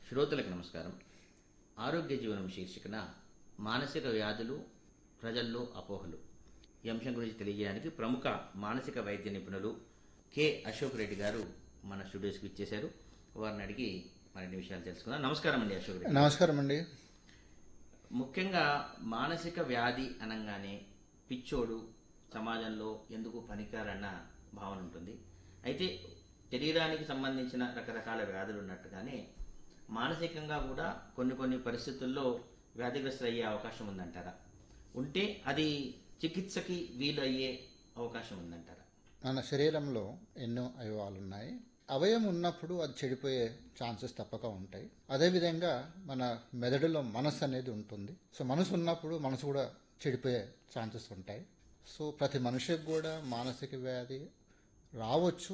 శ్రోతలకు నమస్కారం ఆరోగ్య జీవనం శీర్షికన మానసిక వ్యాధులు ప్రజల్లో అపోహలు ఈ అంశం గురించి తెలియజేయడానికి ప్రముఖ మానసిక వైద్య నిపుణులు కె అశోక్ రెడ్డి గారు మన స్టూడియోస్కి ఇచ్చేశారు వారిని అడిగి మరిన్ని విషయాలు తెలుసుకుందాం నమస్కారం అండి అశోక్ రెడ్డి నమస్కారం అండి ముఖ్యంగా మానసిక వ్యాధి అనగానే పిచ్చోడు సమాజంలో ఎందుకు పనికిరారన్న భావన ఉంటుంది అయితే శరీరానికి సంబంధించిన రకరకాల వ్యాధులు ఉన్నట్టుగానే మానసికంగా కూడా కొన్ని కొన్ని పరిస్థితుల్లో వ్యాధిగ్రస్తులు అయ్యే అవకాశం ఉందంటారా ఉంటే అది చికిత్సకి వీలు అయ్యే అవకాశం ఉందంటారా మన శరీరంలో ఎన్నో అవయవాలు ఉన్నాయి అవయవం ఉన్నప్పుడు అది చెడిపోయే ఛాన్సెస్ తప్పక ఉంటాయి అదేవిధంగా మన మెదడులో మనసు అనేది ఉంటుంది సో మనసు ఉన్నప్పుడు మనసు కూడా చెడిపోయే ఛాన్సెస్ ఉంటాయి సో ప్రతి మనిషికి కూడా మానసిక వ్యాధి రావచ్చు